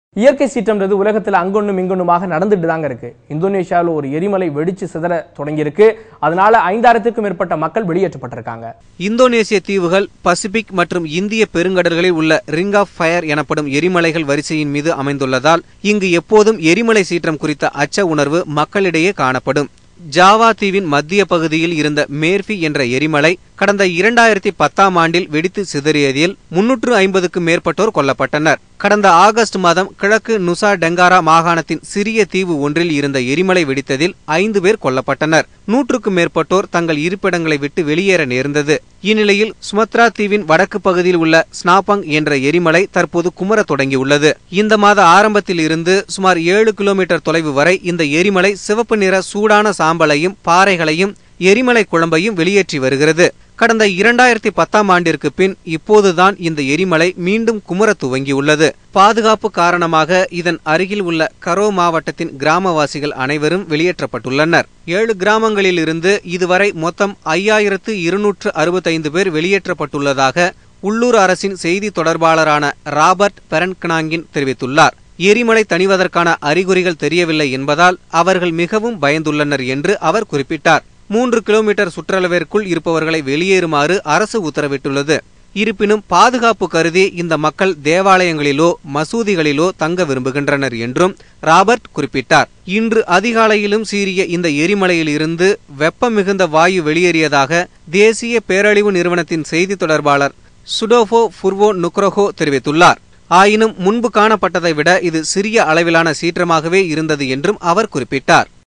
இயற்கை சீற்றம்ன்றது உலகத்தில் அங்கொன்னும் இங்கொன்னுமாக நடந்துட்டு தாங்க இருக்கு இந்தோனேஷியாவில் ஒரு எரிமலை வெடிச்சு சிதற தொடங்கியிருக்கு அதனால ஐந்தாயிரத்துக்கும் மேற்பட்ட மக்கள் வெளியேற்றப்பட்டிருக்காங்க இந்தோனேசிய தீவுகள் பசிபிக் மற்றும் இந்திய பெருங்கடல்களில் உள்ள ரிங் ஆஃப் ஃபயர் எனப்படும் எரிமலைகள் வரிசையின் மீது அமைந்துள்ளதால் இங்கு எப்போதும் எரிமலை சீற்றம் குறித்த அச்ச உணர்வு மக்களிடையே காணப்படும் ஜாவா தீவின் மத்திய பகுதியில் இருந்த மேர்ஃபி என்ற எரிமலை கடந்த இரண்டாயிரத்தி பத்தாம் ஆண்டில் வெடித்து சிதறியதில் முன்னூற்று ஐம்பதுக்கும் மேற்பட்டோர் கொல்லப்பட்டனர் கடந்த ஆகஸ்ட் மாதம் கிழக்கு நுசா டெங்காரா மாகாணத்தின் சிறிய தீவு ஒன்றில் இருந்த எரிமலை வெடித்ததில் ஐந்து பேர் கொல்லப்பட்டனர் நூற்றுக்கும் மேற்பட்டோர் தங்கள் இருப்பிடங்களை விட்டு வெளியேற நேர்ந்தது இந்நிலையில் சுமத்ரா தீவின் வடக்கு பகுதியில் உள்ள ஸ்னாபங் என்ற எரிமலை தற்போது குமரத் தொடங்கியுள்ளது இந்த மாத ஆரம்பத்தில் இருந்து சுமார் ஏழு கிலோமீட்டர் தொலைவு வரை இந்த எரிமலை சிவப்பு நிற சூடான சாம்பலையும் பாறைகளையும் எரிமலை குழம்பையும் வெளியேற்றி வருகிறது கடந்த இரண்டாயிரத்தி பத்தாம் ஆண்டிற்கு பின் இப்போதுதான் இந்த எரிமலை மீண்டும் குமர துவங்கியுள்ளது பாதுகாப்பு காரணமாக இதன் அருகில் உள்ள கரோ மாவட்டத்தின் கிராமவாசிகள் அனைவரும் வெளியேற்றப்பட்டுள்ளனர் ஏழு கிராமங்களில் இருந்து இதுவரை மொத்தம் ஐயாயிரத்து இருநூற்று அறுபத்தைந்து பேர் வெளியேற்றப்பட்டுள்ளதாக உள்ளூர் அரசின் செய்தி தொடர்பாளரான ராபர்ட் பெரன்கனாங்கின் தெரிவித்துள்ளார் எரிமலை தணிவதற்கான அறிகுறிகள் தெரியவில்லை என்பதால் அவர்கள் மிகவும் பயந்துள்ளனர் என்று அவர் குறிப்பிட்டார் மூன்று கிலோமீட்டர் சுற்றளவிற்குள் இருப்பவர்களை வெளியேறுமாறு அரசு உத்தரவிட்டுள்ளது இருப்பினும் பாதுகாப்பு கருதி இந்த மக்கள் தேவாலயங்களிலோ மசூதிகளிலோ தங்க விரும்புகின்றனர் என்றும் ராபர்ட் குறிப்பிட்டார் இன்று அதிகாலையிலும் சீரிய இந்த எரிமலையில் இருந்து வெப்பம் மிகுந்த வாயு வெளியேறியதாக தேசிய பேரழிவு நிறுவனத்தின் செய்தி தொடர்பாளர் சுடோஃபோ ஃபுர்வோ நுக்ரோஹோ தெரிவித்துள்ளார் ஆயினும் முன்பு காணப்பட்டதை விட இது சிறிய அளவிலான சீற்றமாகவே இருந்தது என்றும் அவர் குறிப்பிட்டார்